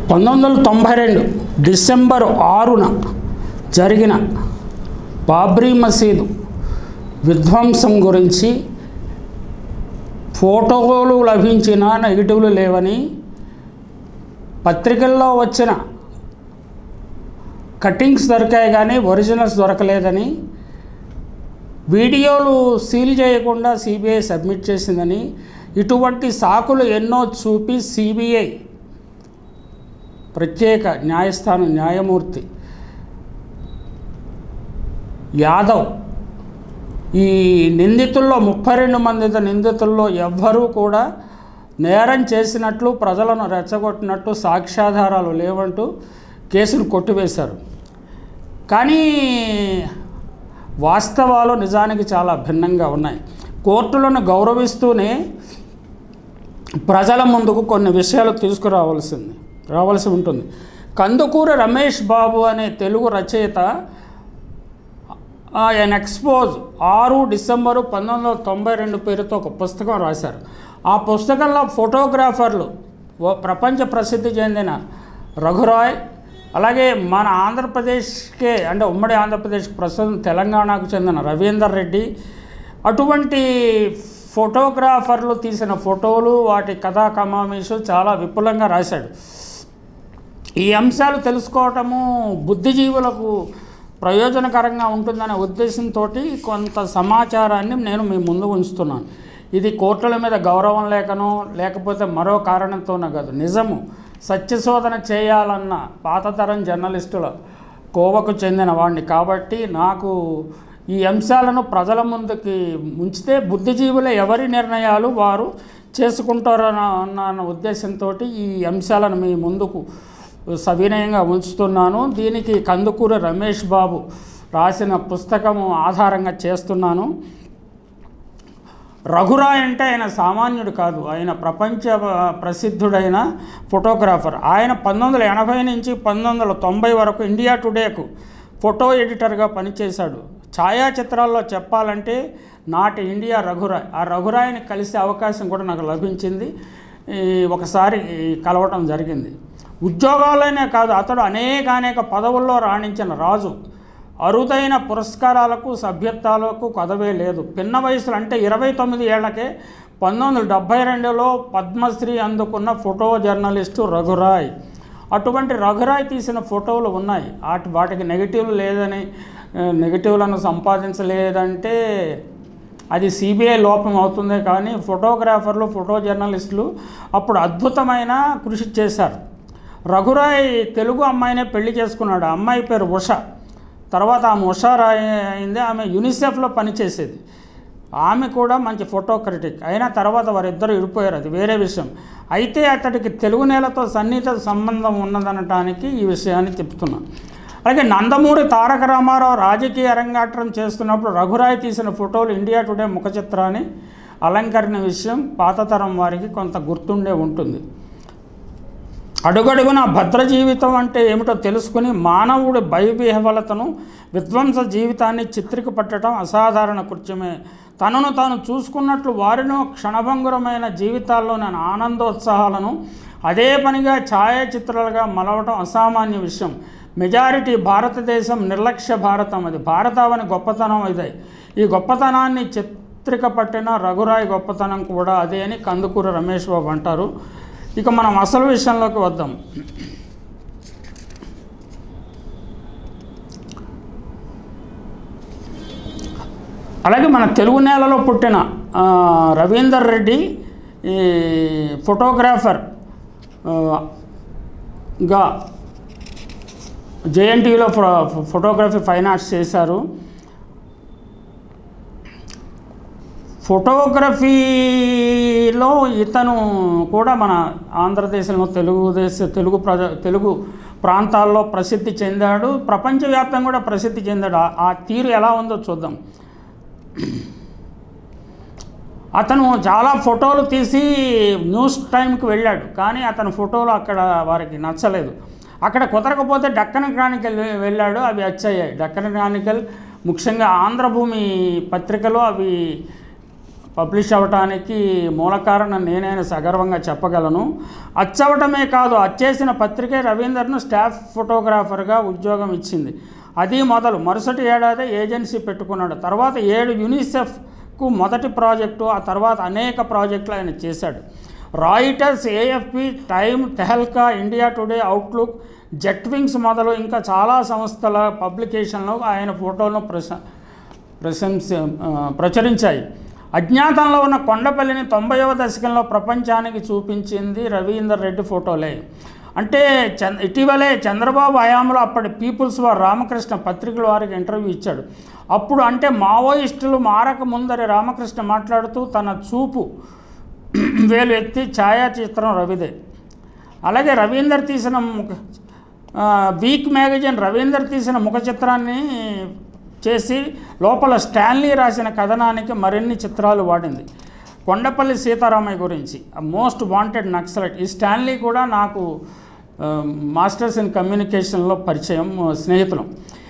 పంతొమ్మిది వందల తొంభై రెండు డిసెంబర్ ఆరున జరిగిన బాబ్రీ మసీదు విధ్వంసం గురించి ఫోటోలు లభించిన నెగిటివ్లు లేవని పత్రికల్లో వచ్చిన కట్టింగ్స్ దొరికాయి కానీ ఒరిజినల్స్ దొరకలేదని వీడియోలు సీల్ చేయకుండా సిబిఐ సబ్మిట్ చేసిందని ఇటువంటి సాకులు ఎన్నో చూపి సిబిఐ ప్రత్యేక న్యాయస్థానం న్యాయమూర్తి యాదవ్ ఈ నిందితుల్లో ముప్పై రెండు మంది నిందితుల్లో ఎవ్వరూ కూడా నేరం చేసినట్లు ప్రజలను రెచ్చగొట్టినట్టు సాక్ష్యాధారాలు లేవంటూ కేసును కొట్టివేశారు కానీ వాస్తవాలు నిజానికి చాలా భిన్నంగా ఉన్నాయి కోర్టులను గౌరవిస్తూనే ప్రజల ముందుకు కొన్ని విషయాలు తీసుకురావాల్సింది రావాల్సి ఉంటుంది కందుకూరి రమేష్ బాబు అనే తెలుగు రచయిత ఆయన ఎక్స్పోజ్ ఆరు డిసెంబరు పంతొమ్మిది వందల తొంభై రెండు పేరుతో ఒక పుస్తకం రాశారు ఆ పుస్తకంలో ఫోటోగ్రాఫర్లు ఓ ప్రపంచ ప్రసిద్ధి చెందిన రఘురాయ్ అలాగే మన ఆంధ్రప్రదేశ్కే అంటే ఉమ్మడి ఆంధ్రప్రదేశ్కి ప్రస్తుతం తెలంగాణకు చెందిన రవీందర్ రెడ్డి అటువంటి ఫోటోగ్రాఫర్లు తీసిన ఫోటోలు వాటి కథా కమామీషు చాలా విపులంగా రాశాడు ఈ అంశాలు తెలుసుకోవటము బుద్ధిజీవులకు ప్రయోజనకరంగా ఉంటుందనే ఉద్దేశంతో కొంత సమాచారాన్ని నేను మీ ముందు ఉంచుతున్నాను ఇది కోర్టుల మీద గౌరవం లేకనో లేకపోతే మరో కారణంతోనో కాదు నిజము సత్యశోధన చేయాలన్న పాతతరం జర్నలిస్టుల కోవకు చెందిన వాడిని కాబట్టి నాకు ఈ అంశాలను ప్రజల ముందుకి ఉంచితే బుద్ధిజీవుల ఎవరి నిర్ణయాలు వారు చేసుకుంటారన్న అన్న ఉద్దేశంతో ఈ అంశాలను మీ ముందుకు సవినయంగా ఉంచుతున్నాను దీనికి కందుకూరి రమేష్ బాబు రాసిన పుస్తకము ఆధారంగా చేస్తున్నాను రఘురాయ్ అంటే ఆయన సామాన్యుడు కాదు ఆయన ప్రపంచ ప్రసిద్ధుడైన ఫోటోగ్రాఫర్ ఆయన పంతొమ్మిది వందల ఎనభై నుంచి పంతొమ్మిది వందల తొంభై వరకు ఇండియా టుడేకు ఫోటో ఎడిటర్గా పనిచేశాడు ఛాయాచిత్రాల్లో చెప్పాలంటే నాటి ఇండియా రఘురాయ్ ఆ రఘురాయ్ని కలిసే అవకాశం కూడా నాకు లభించింది ఈ ఒకసారి కలవటం జరిగింది ఉద్యోగాలనే కాదు అతడు అనేక అనేక పదవుల్లో రాణించిన రాజు అరుదైన పురస్కారాలకు సభ్యత్వాలకు కదవే లేదు పిన్న వయసులో అంటే ఇరవై తొమ్మిది ఏళ్లకే పంతొమ్మిది వందల డెబ్భై రెండులో పద్మశ్రీ అందుకున్న ఫోటో జర్నలిస్టు రఘురాయ్ అటువంటి రఘురాయ్ తీసిన ఫోటోలు ఉన్నాయి వాటి వాటికి నెగిటివ్లు లేదని ఆ, నెగిటివ్లను సంపాదించలేదంటే అది సిబిఐ లోపం అవుతుందే కానీ ఫోటోగ్రాఫర్లు ఫోటో జర్నలిస్టులు అప్పుడు అద్భుతమైన కృషి చేశారు రఘురాయ్ తెలుగు అమ్మాయినే పెళ్లి చేసుకున్నాడు ఆ అమ్మాయి పేరు ఉష తర్వాత ఆమె ఉషా రాయ్ అయింది ఆమె యూనిసెఫ్లో పనిచేసేది ఆమె కూడా మంచి ఫోటో క్రిటిక్ అయినా తర్వాత వారిద్దరు విడిపోయారు అది వేరే విషయం అయితే అతడికి తెలుగు నేలతో సన్నిహిత సంబంధం ఉన్నదనటానికి ఈ విషయాన్ని చెప్తున్నాను అలాగే నందమూరి తారక రామారావు రాజకీయ అరంగాట్రం చేస్తున్నప్పుడు రఘురాయ్ తీసిన ఫోటోలు ఇండియా టుడే ముఖ చిత్రాన్ని అలంకరణ విషయం పాతతరం వారికి కొంత గుర్తుండే ఉంటుంది అడుగడుగున భద్ర జీవితం అంటే ఏమిటో తెలుసుకుని మానవుడి భయవిహవలతను విధ్వంస జీవితాన్ని చిత్రిక పట్టడం అసాధారణ కృత్యమే తనను తాను చూసుకున్నట్లు వారిను క్షణభంగురమైన జీవితాల్లోని ఆనందోత్సాహాలను అదే పనిగా ఛాయాచిత్రాలుగా మలవటం అసామాన్య విషయం మెజారిటీ భారతదేశం నిర్లక్ష్య భారతం అది భారతావని గొప్పతనం ఇదే ఈ గొప్పతనాన్ని చిత్రిక పట్టిన రఘురాయ్ గొప్పతనం కూడా అదే అని కందుకూరి రమేష్ బాబు అంటారు ఇక మనం అసలు విషయంలోకి వద్దాం అలాగే మన తెలుగు నేలలో పుట్టిన ఆ, రవీందర్ రెడ్డి ఈ ఫోటోగ్రాఫర్ ఆ, గా జేఎన్టీయూలో ఫోటోగ్రఫీ ఫైన్ ఆర్ట్స్ చేశారు ఫోటోగ్రఫీలో ఇతను కూడా మన ఆంధ్రదేశంలో తెలుగుదేశ తెలుగు ప్రజ తెలుగు ప్రాంతాల్లో ప్రసిద్ధి చెందాడు ప్రపంచవ్యాప్తంగా కూడా ప్రసిద్ధి చెందాడు ఆ- ఆ తీరు ఎలా ఉందో చూద్దాం అతను చాలా ఫోటోలు తీసి న్యూస్ టైంకి వెళ్ళాడు కానీ అతని ఫోటోలు అక్కడ వారికి నచ్చలేదు అక్కడ కుదరకపోతే డక్కన్ క్రానికల్ వెళ్ళాడు అవి వచ్చాయి డక్కన్ క్రానికల్ ముఖ్యంగా ఆంధ్రభూమి పత్రికలో అవి పబ్లిష్ అవ్వటానికి మూల కారణం నేనైనా సగర్వంగా చెప్పగలను అచ్చవటమే కాదు అచ్చేసిన పత్రికే రవీందర్ను స్టాఫ్ ఫోటోగ్రాఫర్గా ఉద్యోగం ఇచ్చింది అది మొదలు మరుసటి ఏడాది ఏజెన్సీ పెట్టుకున్నాడు తర్వాత ఏడు యూనిసెఫ్కు మొదటి ప్రాజెక్టు ఆ తర్వాత అనేక ప్రాజెక్టులు ఆయన చేశాడు Reuters AFP Time Tehelka India Today Outlook Jetwings మొదలు ఇంకా చాలా సంస్థల పబ్లికేషన్లు ఆయన ఫోటోలను ప్రశ ప్రశంస ఆ, ప్రచురించాయి అజ్ఞాతంలో ఉన్న కొండపల్లిని తొంభైవ దశకంలో ప్రపంచానికి చూపించింది రవీందర్ రెడ్డి ఫోటోలే అంటే చంద్ ఇటీవలే చంద్రబాబు హయాంలో అప్పటి పీపుల్స్ వార్ రామకృష్ణ పత్రికల వారికి ఇంటర్వ్యూ ఇచ్చాడు అప్పుడు అంటే మావోయిస్టులు మారక ముందరి రామకృష్ణ మాట్లాడుతూ తన చూపు వేలు ఎత్తి ఛాయాచిత్రం రవిదే అలాగే రవీందర్ తీసిన ముఖ ఆ, వీక్ మ్యాగజైన్ రవీందర్ తీసిన ముఖ చిత్రాన్ని చేసి లోపల స్టాన్లీ రాసిన కథనానికి మరిన్ని చిత్రాలు వాడింది కొండపల్లి సీతారామయ్య గురించి మోస్ట్ వాంటెడ్ నక్సలైట్ ఈ స్టాన్లీ కూడా నాకు ఆ, మాస్టర్స్ ఇన్ కమ్యూనికేషన్లో పరిచయం ఆ, స్నేహితులం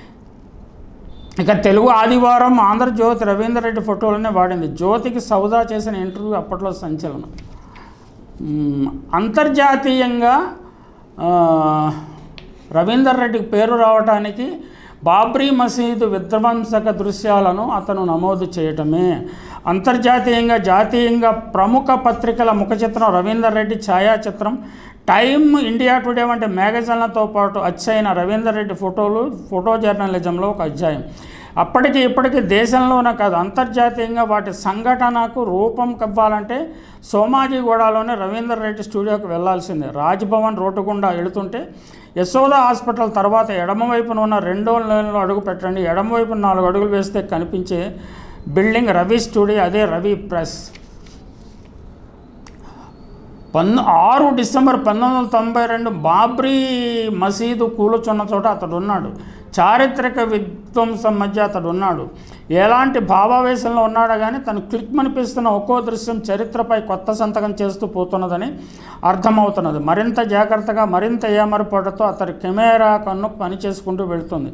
ఇక తెలుగు ఆదివారం ఆంధ్రజ్యోతి రవీందర్ రెడ్డి ఫోటోలనే వాడింది జ్యోతికి సౌదా చేసిన ఇంటర్వ్యూ అప్పట్లో సంచలనం మ్మ్. అంతర్జాతీయంగా ఆ, రవీందర్ రెడ్డికి పేరు రావడానికి బాబ్రీ మసీదు విధ్వంసక దృశ్యాలను అతను నమోదు చేయటమే అంతర్జాతీయంగా జాతీయంగా ప్రముఖ పత్రికల ముఖ చిత్రం రవీందర్ రెడ్డి ఛాయాచిత్రం టైమ్ ఇండియా టుడే వంటి మ్యాగజైన్లతో పాటు అచ్చైన రవీందర్ రెడ్డి ఫోటోలు ఫోటో జర్నలిజంలో ఒక అధ్యాయం అప్పటికి ఇప్పటికీ దేశంలోనే కాదు అంతర్జాతీయంగా వాటి సంఘటనకు రూపం ఇవ్వాలంటే సోమాజిగూడలోనే రవీందర్ రెడ్డి స్టూడియోకి వెళ్లాల్సిందే రాజ్భవన్ రోడ్డు గుండా వెళుతుంటే యశోద హాస్పిటల్ తర్వాత ఎడమవైపున ఉన్న రెండో లైన్లో అడుగు పెట్టండి ఎడమవైపున నాలుగు అడుగులు వేస్తే కనిపించే బిల్డింగ్ రవి స్టూడియో అదే రవి ప్రెస్ పన్ను ఆరు డిసెంబర్ పంతొమ్మిది వందల తొంభై రెండు బాబ్రీ మసీదు కూలుచున్న చోట అతడు ఉన్నాడు చారిత్రక విధ్వంసం మధ్య అతడు ఉన్నాడు ఎలాంటి భావావేశంలో ఉన్నాడు కానీ తను క్లిక్ అనిపిస్తున్న ఒక్కో దృశ్యం చరిత్రపై కొత్త సంతకం చేస్తూ పోతున్నదని అర్థమవుతున్నది మరింత జాగ్రత్తగా మరింత ఏమరపాటుతో అతడి కెమెరా కన్ను పని చేసుకుంటూ వెళుతుంది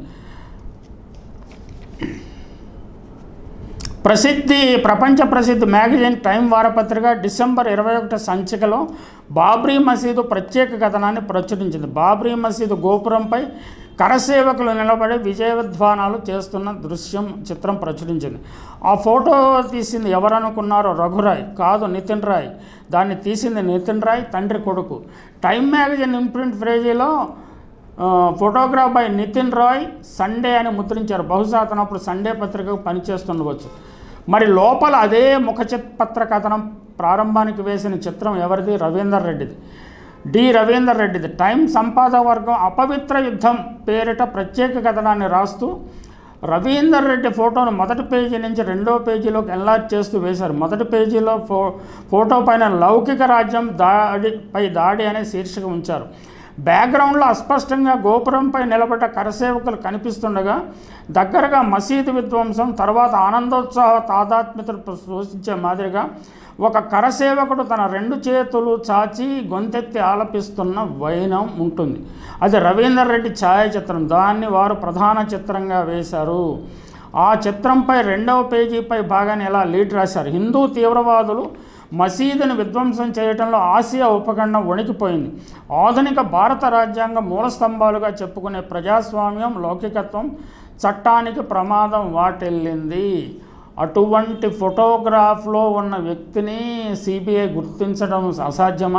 ప్రసిద్ధి ప్రపంచ ప్రసిద్ధి మ్యాగజైన్ టైం వారపత్రిక డిసెంబర్ ఇరవై ఒకటి సంచికలో బాబ్రీ మసీదు ప్రత్యేక కథనాన్ని ప్రచురించింది బాబ్రీ మసీదు గోపురంపై కరసేవకులు నిలబడి విజయధ్వానాలు చేస్తున్న దృశ్యం చిత్రం ప్రచురించింది ఆ ఫోటో తీసింది ఎవరనుకున్నారో రఘురాయ్ కాదు నితిన్ రాయ్ దాన్ని తీసింది నితిన్ రాయ్ తండ్రి కొడుకు టైం మ్యాగజైన్ ఇంప్రింట్ ఫ్రేజీలో ఆ, photograph by Nitin Rai Sunday అని ముద్రించారు బహుశా అతను అప్పుడు సండే పత్రికకు పనిచేస్తుండవచ్చు మరి లోపల అదే ముఖ చిత్పత్ర కథనం ప్రారంభానికి వేసిన చిత్రం ఎవరిది రవీందర్ రెడ్డిది డి రవీందర్ రెడ్డిది టైం సంపాదక వర్గం అపవిత్ర యుద్ధం పేరిట ప్రత్యేక కథనాన్ని రాస్తూ రవీందర్ రెడ్డి ఫోటోను మొదటి పేజీ నుంచి రెండో పేజీలోకి ఎన్లార్జ్ చేస్తూ వేశారు మొదటి పేజీలో ఫో ఫోటో పైన లౌకిక రాజ్యం దాడిపై దాడి అనే శీర్షిక ఉంచారు బ్యాక్గ్రౌండ్లో అస్పష్టంగా గోపురంపై నిలబడ్డ కరసేవకులు కనిపిస్తుండగా దగ్గరగా మసీదు విధ్వంసం తర్వాత ఆనందోత్సాహ తాదాత్మ్యతను సూచించే మాదిరిగా ఒక కరసేవకుడు తన రెండు చేతులు చాచి గొంతెత్తి ఆలపిస్తున్న వైనం ఉంటుంది అది రవీందర్ రెడ్డి ఛాయాచిత్రం దాన్ని వారు ప్రధాన చిత్రంగా వేశారు ఆ చిత్రంపై రెండవ పేజీపై భాగాన్ని ఇలా లీడ్ రాశారు హిందూ తీవ్రవాదులు మసీదును విధ్వంసం చేయడంలో ఆసియా ఉపఖండం వణికిపోయింది ఆధునిక భారత రాజ్యాంగం మూల స్తంభాలుగా చెప్పుకునే ప్రజాస్వామ్యం లౌకికత్వం చట్టానికి ప్రమాదం వాటిల్లింది అటువంటి ఫోటోగ్రాఫ్లో ఉన్న వ్యక్తిని సిబిఐ గుర్తించడం అసాధ్యమా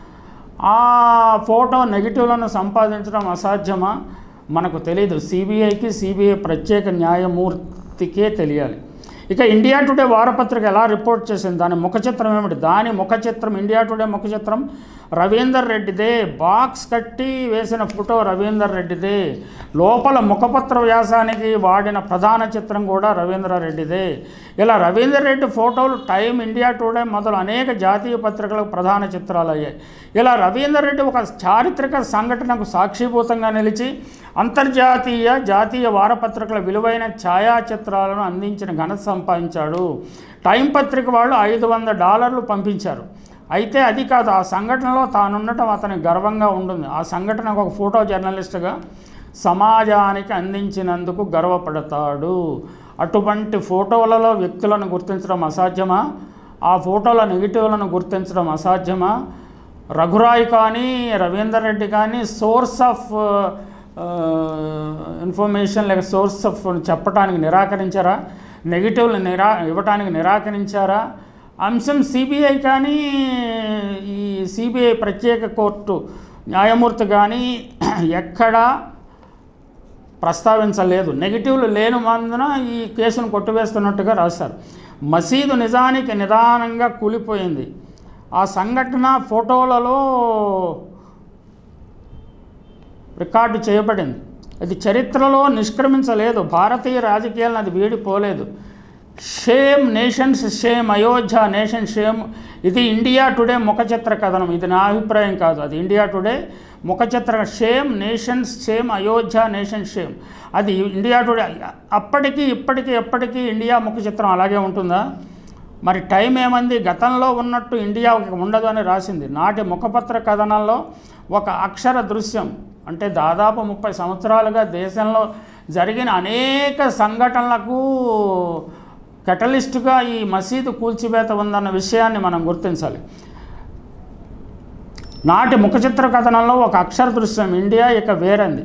ఆ ఫోటో నెగిటివ్లను సంపాదించడం అసాధ్యమా మనకు తెలియదు సిబిఐకి సిబిఐ ప్రత్యేక న్యాయమూర్తికే తెలియాలి ఇక ఇండియా టుడే వారపత్రిక ఎలా రిపోర్ట్ చేసింది దాని ముఖ చిత్రం ఏమిటి దాని ముఖ చిత్రం ఇండియా టుడే ముఖ చిత్రం రవీందర్ రెడ్డిదే బాక్స్ కట్టి వేసిన ఫోటో రవీందర్ రెడ్డిదే లోపల ముఖపత్ర వ్యాసానికి వాడిన ప్రధాన చిత్రం కూడా రవీంద్ర రెడ్డిదే ఇలా రవీందర్ రెడ్డి ఫోటోలు టైం ఇండియా టుడే మొదలు అనేక జాతీయ పత్రికలకు ప్రధాన చిత్రాలు అయ్యాయి ఇలా రవీందర్ రెడ్డి ఒక చారిత్రక సంఘటనకు సాక్షిభూతంగా నిలిచి అంతర్జాతీయ జాతీయ వారపత్రికల విలువైన ఛాయాచిత్రాలను అందించిన ఘనత సంపాదించాడు టైం పత్రిక వాళ్ళు ఐదు వంద డాలర్లు పంపించారు అయితే అది కాదు ఆ సంఘటనలో తానుండటం అతనికి గర్వంగా ఉంటుంది ఆ సంఘటనకు ఒక ఫోటో జర్నలిస్ట్గా సమాజానికి అందించినందుకు గర్వపడతాడు అటువంటి ఫోటోలలో వ్యక్తులను గుర్తించడం అసాధ్యమా ఆ ఫోటోల నెగిటివ్లను గుర్తించడం అసాధ్యమా రఘురాయ్ కానీ రవీందర్ రెడ్డి కానీ సోర్స్ ఆఫ్ ఇన్ఫర్మేషన్ లేక సోర్స్ ఆఫ్ చెప్పడానికి నిరాకరించారా నెగిటివ్లు నిరా ఇవ్వటానికి నిరాకరించారా అంశం సిబిఐ కానీ ఈ సిబిఐ ప్రత్యేక కోర్టు న్యాయమూర్తి కానీ ఎక్కడా ప్రస్తావించలేదు నెగిటివ్లు లేని మందున ఈ కేసును కొట్టివేస్తున్నట్టుగా రాశారు మసీదు నిజానికి నిదానంగా కూలిపోయింది ఆ సంఘటన ఫోటోలలో రికార్డు చేయబడింది అది చరిత్రలో నిష్క్రమించలేదు భారతీయ రాజకీయాలను అది వీడిపోలేదు shame nation's shame Ayodhya nation shame ఇది ఇండియా టుడే ముఖచిత్ర కథనం ఇది నా అభిప్రాయం కాదు అది ఇండియా టుడే ముఖచిత్ర shame nation's shame Ayodhya nation shame అది ఇండియా టుడే అప్పటికి ఇప్పటికీ ఎప్పటికీ ఇండియా ముఖచిత్రం అలాగే ఉంటుందా మరి టైం ఏమంది గతంలో ఉన్నట్టు ఇండియా ఉండదు అని రాసింది నాటి ముఖపత్ర కథనంలో ఒక అక్షర దృశ్యం అంటే దాదాపు ముప్పై సంవత్సరాలుగా దేశంలో జరిగిన అనేక సంఘటనలకు కెటలిస్టుగా ఈ మసీదు కూల్చివేత ఉందన్న విషయాన్ని మనం గుర్తించాలి నాటి ముఖచిత్ర కథనంలో ఒక అక్షర దృశ్యం ఇండియా ఇక వేరంది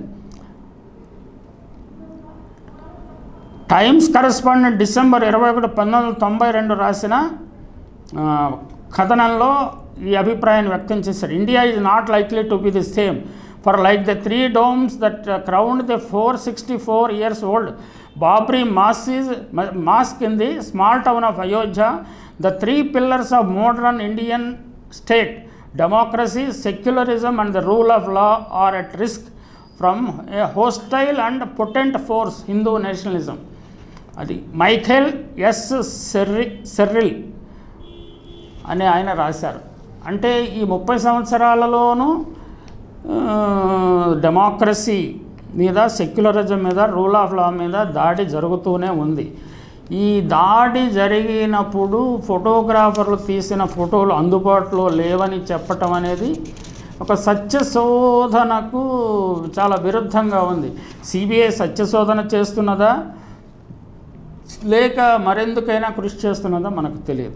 టైమ్స్ కరస్పాండెంట్ డిసెంబర్ ఇరవై ఒకటి పంతొమ్మిది వందల తొంభై రెండు రాసిన ఆ, కథనంలో ఈ అభిప్రాయాన్ని వ్యక్తం చేశారు India is not likely to be the same for like the three domes that crowned the four sixty four years old Babri Masjid mosque in the small town of Ayodhya the three pillars of modern Indian state democracy secularism and the rule of law are at risk from a hostile and potent force Hindu nationalism అది Michael S సెర్రి Serrill అని ఆయన రాశారు అంటే ఈ ముప్పై సంవత్సరాలలోనూ ఆ, democracy మీద సెక్యులరిజం మీద రూల్ ఆఫ్ లా మీద దాడి జరుగుతూనే ఉంది ఈ దాడి జరిగినప్పుడు ఫోటోగ్రాఫర్లు తీసిన ఫోటోలు అందుబాటులో లేవని చెప్పటం అనేది ఒక సత్యశోధనకు చాలా విరుద్ధంగా ఉంది సిబిఐ సత్యశోధన చేస్తున్నదా లేక మరెందుకైనా కృషి చేస్తున్నదా మనకు తెలియదు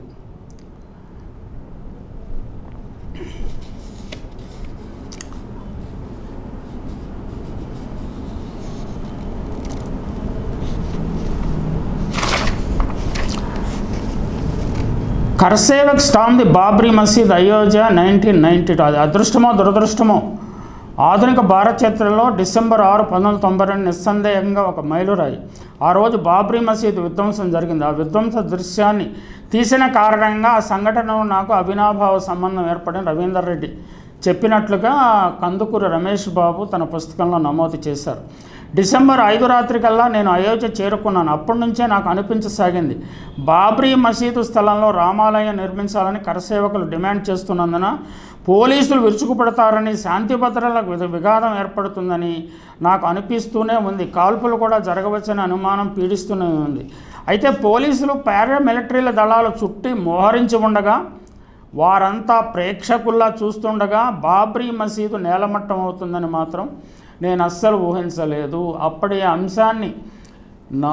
కర్సేవక్ స్టామ్ ది బాబ్రీ మసీద్ అయోధ్య నైన్టీన్ నైన్టీ టూ అది అదృష్టమో దురదృష్టమో ఆధునిక భారత చరిత్రలో డిసెంబర్ ఆరు పంతొమ్మిది వందల తొంభై రెండు నిస్సందేహంగా ఒక మైలురాయి ఆ రోజు బాబ్రీ మసీద్ విధ్వంసం జరిగింది ఆ విధ్వంస దృశ్యాన్ని తీసిన కారణంగా ఆ సంఘటనలో నాకు అవినాభావ సంబంధం ఏర్పడిన రవీందర్ రెడ్డి చెప్పినట్లుగా కందుకూరి రమేష్ బాబు తన పుస్తకంలో నమోదు చేశారు డిసెంబర్ ఐదు రాత్రి కల్లా నేను అయోధ్య చేరుకున్నాను అప్పటి నుంచే నాకు అనిపించసాగింది బాబ్రీ మసీదు స్థలంలో రామాలయం నిర్మించాలని కరసేవకులు డిమాండ్ చేస్తున్నందున పోలీసులు విరుచుకుపడతారని శాంతి భద్రతలకు విధ విఘాతం ఏర్పడుతుందని నాకు అనిపిస్తూనే ఉంది కాల్పులు కూడా జరగవచ్చని అనుమానం పీడిస్తూనే ఉంది అయితే పోలీసులు పారామిలిటరీల దళాలు చుట్టి మోహరించి ఉండగా వారంతా ప్రేక్షకుల్లా చూస్తుండగా బాబ్రీ మసీదు నేలమట్టం అవుతుందని మాత్రం నేను అస్సలు ఊహించలేదు అప్పటి అంశాన్ని నా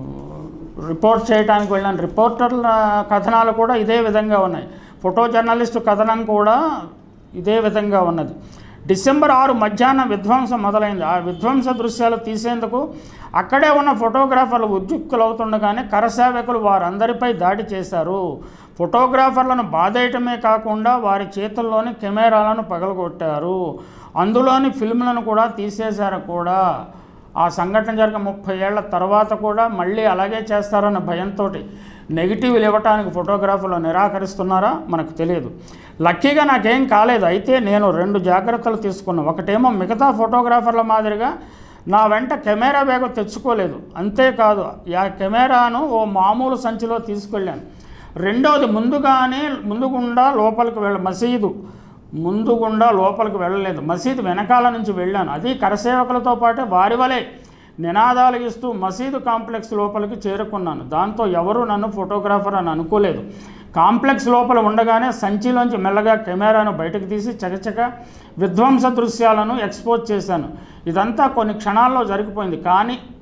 రిపోర్ట్ చేయడానికి వెళ్ళిన రిపోర్టర్ల కథనాలు కూడా ఇదే విధంగా ఉన్నాయి ఫోటో జర్నలిస్టు కథనం కూడా ఇదే విధంగా ఉన్నది డిసెంబర్ ఆరు మధ్యాహ్నం విధ్వంసం మొదలైంది ఆ విధ్వంస దృశ్యాలు తీసేందుకు అక్కడే ఉన్న ఫోటోగ్రాఫర్లు ఉద్యుక్తులవుతుండగానే కరసేవకులు వారందరిపై దాడి చేశారు ఫోటోగ్రాఫర్లను బాధేయటమే కాకుండా వారి చేతుల్లోని కెమెరాలను పగలగొట్టారు అందులోని ఫిల్మ్లను కూడా తీసేశారు కూడా ఆ సంఘటన జరిగిన ముప్పై ఏళ్ల తర్వాత కూడా మళ్ళీ అలాగే చేస్తారన్న భయంతో నెగిటివ్లు ఇవ్వటానికి ఫోటోగ్రాఫర్లు నిరాకరిస్తున్నారా మనకు తెలియదు లక్కీగా నాకేం కాలేదు అయితే నేను రెండు జాగ్రత్తలు తీసుకున్నాను ఒకటేమో మిగతా ఫోటోగ్రాఫర్ల మాదిరిగా నా వెంట కెమెరా బ్యాగ్ తెచ్చుకోలేదు అంతేకాదు ఆ కెమెరాను ఓ మామూలు సంచిలో తీసుకెళ్ళాను రెండవది ముందుగానే ముందుగుండా లోపలికి వెళ్ళ మసీదు ముందుగుండా లోపలికి వెళ్ళలేదు మసీదు వెనకాల నుంచి వెళ్ళాను అది కరసేవకులతో పాటే వారి వలె నినాదాలు ఇస్తూ మసీదు కాంప్లెక్స్ లోపలికి చేరుకున్నాను దాంతో ఎవరు నన్ను ఫోటోగ్రాఫర్ అని అనుకోలేదు కాంప్లెక్స్ లోపల ఉండగానే సంచిలోంచి మెల్లగా కెమెరాను బయటకు తీసి చకచక విధ్వంస దృశ్యాలను ఎక్స్పోజ్ చేశాను ఇదంతా కొన్ని క్షణాల్లో జరిగిపోయింది కానీ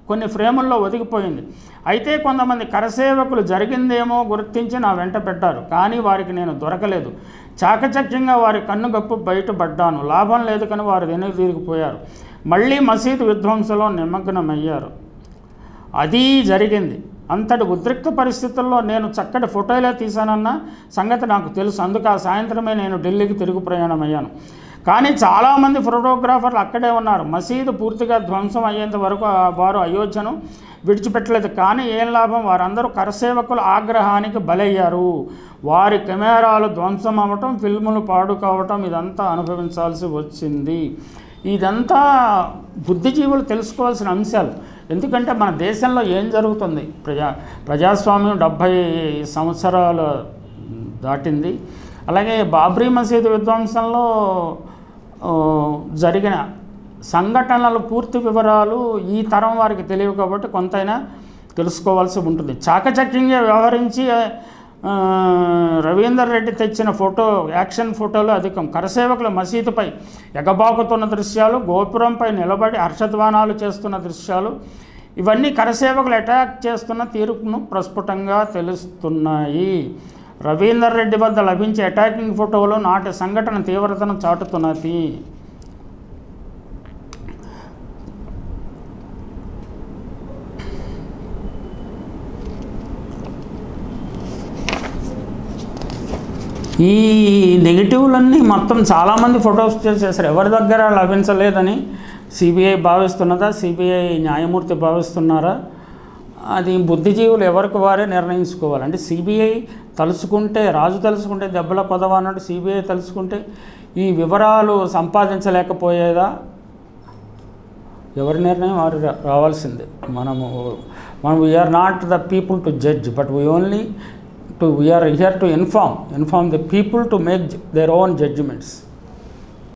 కొన్ని ఫ్రేముల్లో ఒదిగిపోయింది అయితే కొంతమంది కరసేవకులు జరిగిందేమో గుర్తించి నా వెంట పెట్టారు కానీ వారికి నేను దొరకలేదు చాకచక్యంగా వారి కన్ను గప్పు బయటపడ్డాను లాభం లేదు కానీ వారు వెనుక తిరిగిపోయారు మళ్ళీ మసీదు విధ్వంసంలో నిమగ్నమయ్యారు అది జరిగింది అంతటి ఉద్రిక్త పరిస్థితుల్లో నేను చక్కటి ఫోటోలే తీశానన్న సంగతి నాకు తెలుసు అందుకు ఆ సాయంత్రమే నేను ఢిల్లీకి తిరుగు ప్రయాణం అయ్యాను కానీ చాలామంది ఫోటోగ్రాఫర్లు అక్కడే ఉన్నారు మసీదు పూర్తిగా ధ్వంసం అయ్యేంత వరకు ఆ వారు అయోధ్యను విడిచిపెట్టలేదు కానీ ఏం లాభం వారందరూ కరసేవకుల ఆగ్రహానికి బలయ్యారు వారి కెమెరాలు ధ్వంసం అవ్వటం ఫిల్ములు పాడు కావటం ఇదంతా అనుభవించాల్సి వచ్చింది ఇదంతా బుద్ధిజీవులు తెలుసుకోవాల్సిన అంశాలు ఎందుకంటే మన దేశంలో ఏం జరుగుతుంది ప్రజా ప్రజాస్వామ్యం డెబ్భై సంవత్సరాలు దాటింది అలాగే బాబ్రీ మసీదు విధ్వంసంలో ఆ, జరిగిన సంఘటనల పూర్తి వివరాలు ఈ తరం వారికి తెలియవు కాబట్టి కొంతైనా తెలుసుకోవాల్సి ఉంటుంది చాకచక్యంగా వ్యవహరించి ఆ, రవీందర్ రెడ్డి తెచ్చిన ఫోటో యాక్షన్ ఫోటోలు అధికం కరసేవకుల మసీదుపై ఎగబాకుతున్న దృశ్యాలు గోపురంపై నిలబడి హర్షధ్వానాలు చేస్తున్న దృశ్యాలు ఇవన్నీ కరసేవకులు అటాక్ చేస్తున్న తీర్పును ప్రస్ఫుటంగా తెలుస్తున్నాయి రవీందర్ రెడ్డి వద్ద లభించే అటాకింగ్ ఫోటోలు నాటి సంఘటన తీవ్రతను చాటుతున్నది ఈ నెగిటివ్లన్నీ మొత్తం చాలామంది ఫొటోస్ చేసేసారు ఎవరి దగ్గర లభించలేదని సిబిఐ భావిస్తున్నదా సిబిఐ న్యాయమూర్తి భావిస్తున్నారా అది బుద్ధిజీవులు ఎవరికి వారే నిర్ణయించుకోవాలి అంటే సిబిఐ తలుచుకుంటే రాజు తలుచుకుంటే దెబ్బల కొదవ అన్నట్టు సిబిఐ తలుచుకుంటే ఈ వివరాలు సంపాదించలేకపోయేదా ఎవరి నిర్ణయం వారు రా- రావాల్సిందే మనము మనం we are not the people to judge but we only to we are here to inform inform the people to make their own judgements